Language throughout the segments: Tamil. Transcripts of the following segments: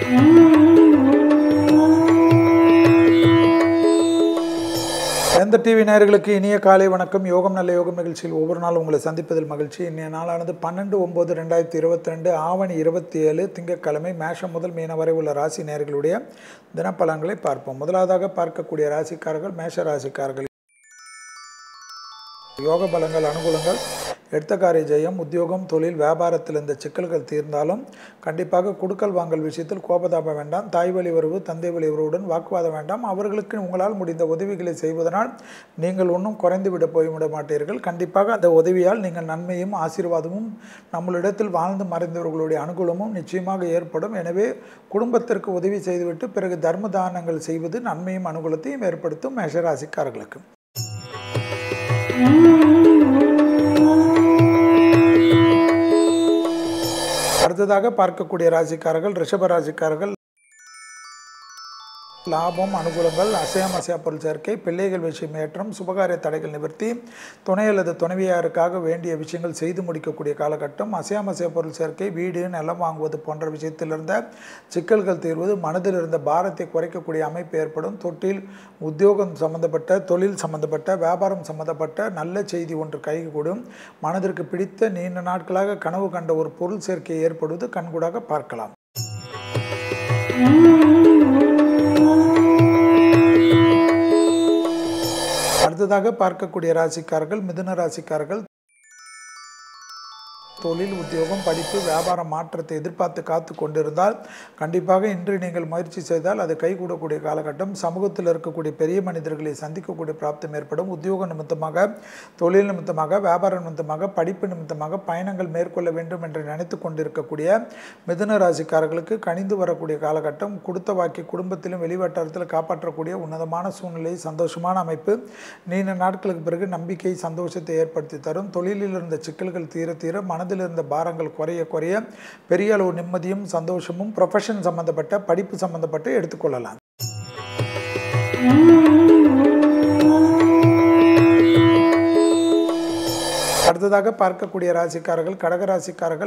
எந்த டிவி நேயர்களுக்கு இனிய காலை வணக்கம் யோகம் நல்ல யோகம் நிகழ்ச்சியில் ஒவ்வொரு நாளும் உங்களை சந்திப்பதில் மகிழ்ச்சி இன்றைய நாளானது பன்னெண்டு ஒம்பது ரெண்டாயிரத்தி இருபத்தி ரெண்டு ஆவணி இருபத்தி ஏழு திங்கட்கிழமை மேஷம் முதல் மீன வரை உள்ள ராசி நேயர்களுடைய தினப்பலன்களை பார்ப்போம் முதலாவதாக பார்க்கக்கூடிய ராசிக்காரர்கள் மேஷ ராசிக்காரர்கள் யோக பலங்கள் அனுகூலங்கள் எடுத்த காரிய ஜெயம் உத்தியோகம் தொழில் வியாபாரத்தில் இந்த சிக்கல்கள் தீர்ந்தாலும் கண்டிப்பாக கொடுக்கல் வாங்கல் விஷயத்தில் கோபதாபம் வேண்டாம் தாய் வழி உறவு தந்தை வழி உறவுடன் வாக்குவாதம் வேண்டாம் அவர்களுக்கு உங்களால் முடிந்த உதவிகளை செய்வதனால் நீங்கள் ஒன்றும் குறைந்து விட போய்விட மாட்டீர்கள் கண்டிப்பாக அந்த உதவியால் நீங்கள் நன்மையும் ஆசீர்வாதமும் நம்மளிடத்தில் வாழ்ந்து மறைந்தவர்களுடைய அனுகூலமும் நிச்சயமாக ஏற்படும் எனவே குடும்பத்திற்கு உதவி செய்துவிட்டு பிறகு தர்ம தானங்கள் செய்வது நன்மையும் அனுகூலத்தையும் ஏற்படுத்தும் மேஷராசிக்காரர்களுக்கு அடுத்ததாக பார்க்கக்கூடிய ராசிக்காரர்கள் ரிஷப ராசிக்காரர்கள் லாபம் அனுகூலங்கள் அசையம் அசையா பொருள் சேர்க்கை பிள்ளைகள் விஷயம் ஏற்றம் சுபகாரிய தடைகள் நிவர்த்தி துணை அல்லது துணைவியாருக்காக வேண்டிய விஷயங்கள் செய்து முடிக்கக்கூடிய காலகட்டம் அசையாம அசையா பொருள் சேர்க்கை வீடு நிலம் வாங்குவது போன்ற விஷயத்தில் இருந்த சிக்கல்கள் தீர்வது மனதில் இருந்த பாரத்தை குறைக்கக்கூடிய அமைப்பு ஏற்படும் தொட்டில் உத்தியோகம் சம்பந்தப்பட்ட தொழில் சம்பந்தப்பட்ட வியாபாரம் சம்பந்தப்பட்ட நல்ல செய்தி ஒன்று கைகூடும் மனதிற்கு பிடித்த நீண்ட நாட்களாக கனவு கண்ட ஒரு பொருள் சேர்க்கை ஏற்படுவது கண்கூடாக பார்க்கலாம் அடுத்ததாக பார்க்கக்கூடிய ராசிக்காரர்கள் மிதுன ராசிக்காரர்கள் தொழில் உத்தியோகம் படிப்பு வியாபார மாற்றத்தை எதிர்பார்த்து காத்து கொண்டிருந்தால் கண்டிப்பாக இன்று நீங்கள் முயற்சி செய்தால் அது கைகூடக்கூடிய காலகட்டம் சமூகத்தில் இருக்கக்கூடிய பெரிய மனிதர்களை சந்திக்கக்கூடிய பிராப்தம் ஏற்படும் உத்தியோக நிமித்தமாக தொழில் நிமித்தமாக வியாபார நிமித்தமாக படிப்பு நிமித்தமாக பயணங்கள் மேற்கொள்ள வேண்டும் என்று நினைத்து கொண்டிருக்கக்கூடிய மிதுன ராசிக்காரர்களுக்கு கணிந்து வரக்கூடிய காலகட்டம் கொடுத்த வாக்கி குடும்பத்திலும் வெளிவட்டாரத்தில் காப்பாற்றக்கூடிய உன்னதமான சூழ்நிலை சந்தோஷமான அமைப்பு நீண்ட நாட்களுக்கு பிறகு நம்பிக்கை சந்தோஷத்தை ஏற்படுத்தி தரும் தொழிலில் இருந்த சிக்கல்கள் தீர தீர மனதில் இருந்த பாரங்கள் குறைய குறைய பெரிய அளவு நிம்மதியும் சந்தோஷமும் ப்ரொஃபஷன் சம்பந்தப்பட்ட படிப்பு சம்பந்தப்பட்டு எடுத்துக்கொள்ளலாம் அடுத்ததாக பார்க்கக்கூடிய ராசிக்காரர்கள் கடக ராசிக்காரர்கள்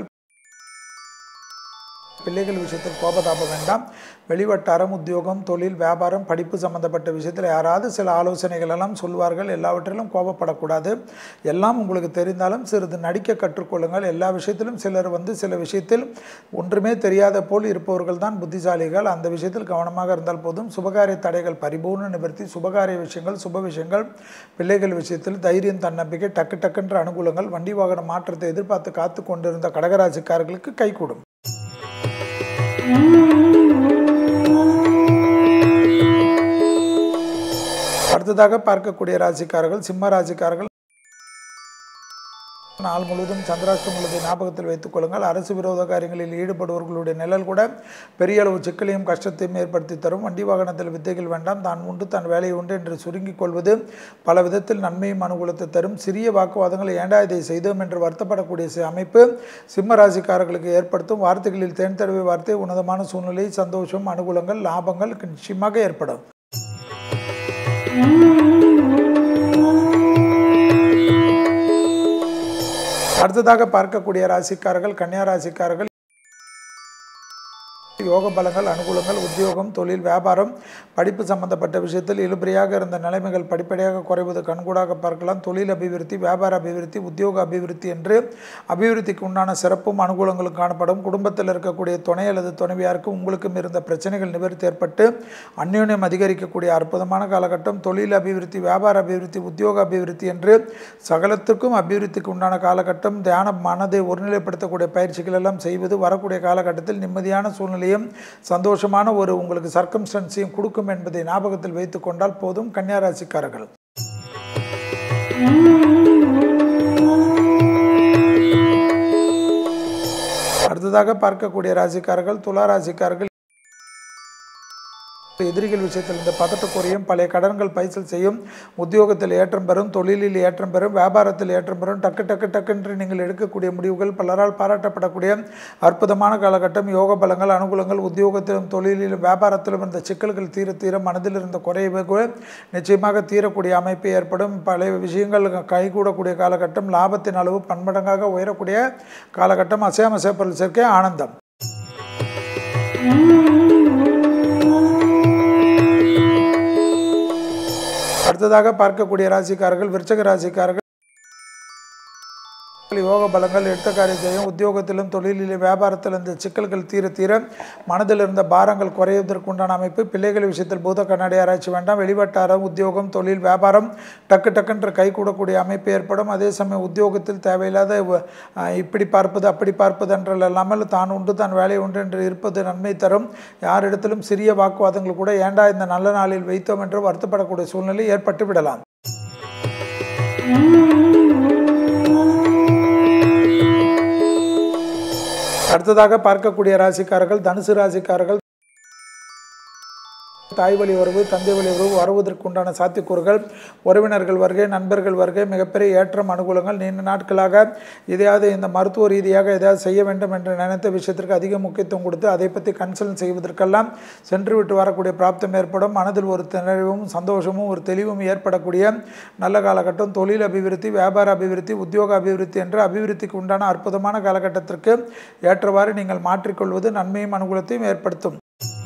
பிள்ளைகள் விஷயத்தில் கோபதாபம் வேண்டாம் வெளிவட்டாரம் உத்தியோகம் தொழில் வியாபாரம் படிப்பு சம்பந்தப்பட்ட விஷயத்தில் யாராவது சில ஆலோசனைகள் எல்லாம் சொல்வார்கள் எல்லாவற்றிலும் கோபப்படக்கூடாது எல்லாம் உங்களுக்கு தெரிந்தாலும் சிறிது நடிக்க கற்றுக்கொள்ளுங்கள் எல்லா விஷயத்திலும் சிலர் வந்து சில விஷயத்தில் ஒன்றுமே தெரியாத போல் இருப்பவர்கள் தான் புத்திசாலிகள் அந்த விஷயத்தில் கவனமாக இருந்தால் போதும் சுபகாரிய தடைகள் பரிபூர்ண நிவர்த்தி சுபகாரிய விஷயங்கள் சுப விஷயங்கள் பிள்ளைகள் விஷயத்தில் தைரியம் தன்னம்பிக்கை டக்கு டக்குன்ற அனுகூலங்கள் வண்டி வாகன மாற்றத்தை எதிர்பார்த்து காத்து கொண்டிருந்த கடகராசிக்காரர்களுக்கு கைகூடும் அடுத்ததாக பார்க்கக்கூடிய ராசிக்காரர்கள் சிம்ம ராசிக்காரர்கள் நாள் முழுவதும் சந்திராஷ்டம் உள்ளதை ஞாபகத்தில் வைத்துக் கொள்ளுங்கள் அரசு விரோத காரியங்களில் ஈடுபடுபவர்களுடைய நிழல் கூட பெரிய அளவு சிக்கலையும் கஷ்டத்தையும் ஏற்படுத்தி தரும் வண்டி வாகனத்தில் வித்தைகள் வேண்டாம் தான் உண்டு தன் வேலை உண்டு என்று சுருங்கிக் கொள்வது பல விதத்தில் நன்மையும் அனுகூலத்தை தரும் சிறிய வாக்குவாதங்களை ஏண்டா இதை செய்தோம் என்று வருத்தப்படக்கூடிய அமைப்பு சிம்ம ராசிக்காரர்களுக்கு ஏற்படுத்தும் வார்த்தைகளில் தேன் தடவை வார்த்தை உன்னதமான சூழ்நிலை சந்தோஷம் அனுகூலங்கள் லாபங்கள் நிச்சயமாக ஏற்படும் அடுத்ததாக பார்க்கக்கூடிய ராசிக்காரர்கள் கன்னியா ராசிக்காரர்கள் யோக பலங்கள் அனுகூலங்கள் உத்தியோகம் தொழில் வியாபாரம் படிப்பு சம்பந்தப்பட்ட விஷயத்தில் இழுபறியாக இருந்த நிலைமைகள் படிப்படியாக குறைவது கண்கூடாக பார்க்கலாம் தொழில் அபிவிருத்தி வியாபார அபிவிருத்தி உத்தியோக அபிவிருத்தி என்று அபிவிருத்திக்கு உண்டான சிறப்பும் அனுகூலங்களும் காணப்படும் குடும்பத்தில் இருக்கக்கூடிய துணை அல்லது துணைவியாருக்கு உங்களுக்கும் இருந்த பிரச்சனைகள் நிவர்த்தி ஏற்பட்டு அந்யோன்யம் அதிகரிக்கக்கூடிய அற்புதமான காலகட்டம் தொழில் அபிவிருத்தி வியாபார அபிவிருத்தி உத்தியோக அபிவிருத்தி என்று சகலத்துக்கும் அபிவிருத்திக்கு உண்டான காலகட்டம் தியான மனதை ஒருநிலைப்படுத்தக்கூடிய பயிற்சிகள் எல்லாம் செய்வது வரக்கூடிய காலகட்டத்தில் நிம்மதியான சூழ்நிலையும் சந்தோஷமான ஒரு உங்களுக்கு சர்க்கம்ஸ்டன்ஸையும் கொடுக்கும் என்பதை ஞாபகத்தில் வைத்து கொண்டால் போதும் கன்னியாராசிக்காரர்கள் அடுத்ததாக பார்க்கக்கூடிய ராசிக்காரர்கள் துலா ராசிக்காரர்கள் எதிரிகள் விஷயத்தில் இந்த பதட்டக்குறையும் பழைய கடன்கள் பைசல் செய்யும் உத்தியோகத்தில் ஏற்றம் பெறும் தொழிலில் ஏற்றம் பெறும் வியாபாரத்தில் ஏற்றம் பெறும் டக்கு டக்கு டக்குன்று நீங்கள் எடுக்கக்கூடிய முடிவுகள் பலரால் பாராட்டப்படக்கூடிய அற்புதமான காலகட்டம் யோக பலங்கள் அனுகூலங்கள் உத்தியோகத்திலும் தொழிலிலும் வியாபாரத்திலும் இருந்த சிக்கல்கள் தீர தீர மனதில் இருந்த குறைவு நிச்சயமாக தீரக்கூடிய அமைப்பு ஏற்படும் பழைய விஷயங்கள் கைகூடக்கூடிய காலகட்டம் லாபத்தின் அளவு பன்மடங்காக உயரக்கூடிய காலகட்டம் அசையாமசை பொருள் சேர்க்கை ஆனந்தம் அடுத்ததாக பார்க்கக்கூடிய ராசிக்காரர்கள் விருச்சக ராசிக்காரர்கள் யோக பலங்கள் எடுத்த காரிய செய்யும் உத்தியோகத்திலும் தொழிலிலும் வியாபாரத்திலும் இந்த சிக்கல்கள் தீர தீர மனதில் இருந்த பாரங்கள் குறைவதற்குண்டான அமைப்பு பிள்ளைகள் விஷயத்தில் பூத கண்ணாடி ஆராய்ச்சி வேண்டாம் வெளிவட்டாரம் உத்தியோகம் தொழில் வியாபாரம் டக்கு டக்குன்ற கை கூடக்கூடிய அமைப்பு ஏற்படும் அதே சமயம் உத்தியோகத்தில் தேவையில்லாத அஹ், இப்படி பார்ப்பது அப்படி பார்ப்பது என்றல் இல்லாமல் தான் உண்டு தான் வேலை உண்டு என்று இருப்பது நன்மை தரும் யாரிடத்திலும் சிறிய வாக்குவாதங்கள் கூட ஏண்டா இந்த நல்ல நாளில் வைத்தோம் என்று வருத்தப்படக்கூடிய சூழ்நிலை ஏற்பட்டு விடலாம் அடுத்ததாக பார்க்கக்கூடிய ராசிக்காரர்கள் தனுசு ராசிக்காரர்கள் தாய் வழி உறவு தந்தை வழி உறவு வருவதற்குண்டான சாத்தியக்கூறுகள் உறவினர்கள் வருகை நண்பர்கள் வருகை மிகப்பெரிய ஏற்றம் அனுகூலங்கள் நீண்ட நாட்களாக எதையாவது இந்த மருத்துவ ரீதியாக எதையாவது செய்ய வேண்டும் என்று நினைத்த விஷயத்திற்கு அதிக முக்கியத்துவம் கொடுத்து அதை பற்றி கன்சல்ட் செய்வதற்கெல்லாம் சென்று விட்டு வரக்கூடிய பிராப்தம் ஏற்படும் மனதில் ஒரு திணறவும் சந்தோஷமும் ஒரு தெளிவும் ஏற்படக்கூடிய நல்ல காலகட்டம் தொழில் அபிவிருத்தி வியாபார அபிவிருத்தி உத்தியோக அபிவிருத்தி என்று அபிவிருத்திக்கு உண்டான அற்புதமான காலகட்டத்திற்கு ஏற்றவாறு நீங்கள் மாற்றிக்கொள்வது நன்மையும் அனுகூலத்தையும் ஏற்படுத்தும்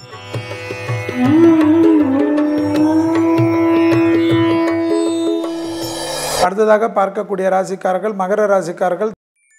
அடுத்ததாக பார்க்கக்கூடிய ராசிக்காரர்கள் மகர ராசிக்காரர்கள்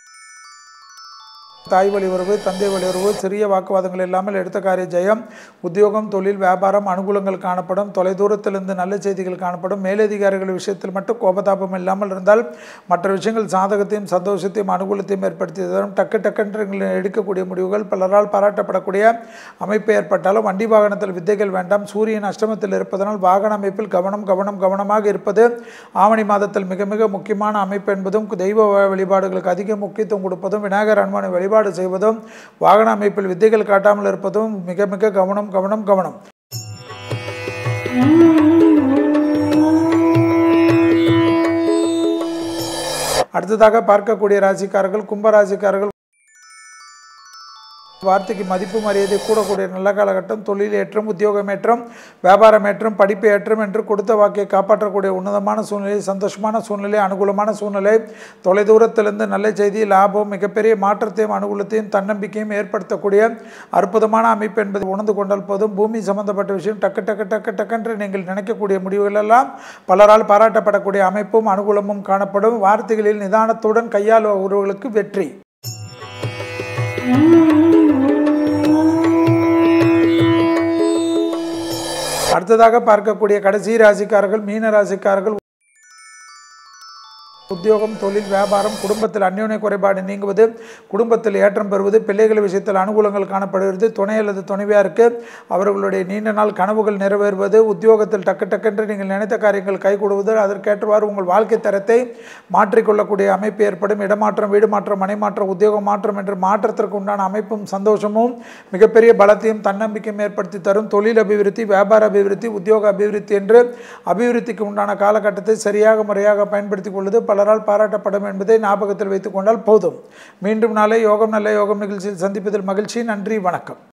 தாய் வழி உறவு தந்தை வழி உறவு சிறிய வாக்குவாதங்கள் இல்லாமல் எடுத்த காரிய ஜெயம் உத்தியோகம் தொழில் வியாபாரம் அனுகூலங்கள் காணப்படும் தொலைதூரத்திலிருந்து நல்ல செய்திகள் காணப்படும் மேலதிகாரிகள் விஷயத்தில் மட்டும் கோபதாபம் இல்லாமல் இருந்தால் மற்ற விஷயங்கள் சாதகத்தையும் சந்தோஷத்தையும் அனுகூலத்தையும் ஏற்படுத்தி தரும் டக்கு டக்கென்று நீங்கள் எடுக்கக்கூடிய முடிவுகள் பலரால் பாராட்டப்படக்கூடிய அமைப்பு ஏற்பட்டாலும் வண்டி வாகனத்தில் வித்தைகள் வேண்டாம் சூரியன் அஷ்டமத்தில் இருப்பதனால் வாகன அமைப்பில் கவனம் கவனம் கவனமாக இருப்பது ஆவணி மாதத்தில் மிக மிக முக்கியமான அமைப்பு என்பதும் தெய்வ வழிபாடுகளுக்கு அதிக முக்கியத்துவம் கொடுப்பதும் விநாயகர் அனுமனை வழிபாடு செய்வதும் வாகன அமைப்பில் வித்தைகள் காட்டாமல் இருப்பதும் மிக மிக கவனம் கவனம் கவனம் அடுத்ததாக பார்க்கக்கூடிய ராசிக்காரர்கள் கும்ப ராசிக்காரர்கள் வார்த்தைக்கு மதிப்பு மரியாதை கூடக்கூடிய நல்ல காலகட்டம் தொழில் ஏற்றம் உத்தியோகம் ஏற்றம் வியாபாரம் ஏற்றம் படிப்பு ஏற்றம் என்று கொடுத்த வாக்கை காப்பாற்றக்கூடிய உன்னதமான சூழ்நிலை சந்தோஷமான சூழ்நிலை அனுகூலமான சூழ்நிலை தொலைதூரத்திலிருந்து நல்ல செய்தி லாபம் மிகப்பெரிய மாற்றத்தையும் அனுகூலத்தையும் தன்னம்பிக்கையும் ஏற்படுத்தக்கூடிய அற்புதமான அமைப்பு என்பதை உணர்ந்து கொண்டால் போதும் பூமி சம்பந்தப்பட்ட விஷயம் டக்கு டக்கு டக்கு டக்கென்று நீங்கள் நினைக்கக்கூடிய முடிவுகள் எல்லாம் பலரால் பாராட்டப்படக்கூடிய அமைப்பும் அனுகூலமும் காணப்படும் வார்த்தைகளில் நிதானத்துடன் கையாளுபவர்களுக்கு வெற்றி அடுத்ததாக பார்க்கக்கூடிய கடைசி ராசிக்காரர்கள் மீன ராசிக்காரர்கள் உத்தியோகம் தொழில் வியாபாரம் குடும்பத்தில் அந்யோன்ய குறைபாடு நீங்குவது குடும்பத்தில் ஏற்றம் பெறுவது பிள்ளைகள் விஷயத்தில் அனுகூலங்கள் காணப்படுகிறது துணை அல்லது துணைவியாருக்கு அவர்களுடைய நீண்ட நாள் கனவுகள் நிறைவேறுவது உத்தியோகத்தில் டக்கு டக்கென்று நீங்கள் நினைத்த காரியங்கள் கைகூடுவது அதற்கேற்றவாறு உங்கள் வாழ்க்கை தரத்தை மாற்றிக்கொள்ளக்கூடிய அமைப்பு ஏற்படும் இடமாற்றம் வீடு மாற்றம் மனை மாற்றம் உத்தியோக மாற்றம் என்று மாற்றத்திற்கு உண்டான அமைப்பும் சந்தோஷமும் மிகப்பெரிய பலத்தையும் தன்னம்பிக்கையும் ஏற்படுத்தி தரும் தொழில் அபிவிருத்தி வியாபார அபிவிருத்தி உத்தியோக அபிவிருத்தி என்று அபிவிருத்திக்கு உண்டான காலகட்டத்தை சரியாக முறையாக பயன்படுத்திக் கொள்வது பலரால் பாராட்டப்படும் என்பதை ஞாபகத்தில் வைத்துக் கொண்டால் போதும் மீண்டும் நாளை யோகம் நல்ல யோகம் நிகழ்ச்சியில் சந்திப்பதில் மகிழ்ச்சி நன்றி வணக்கம்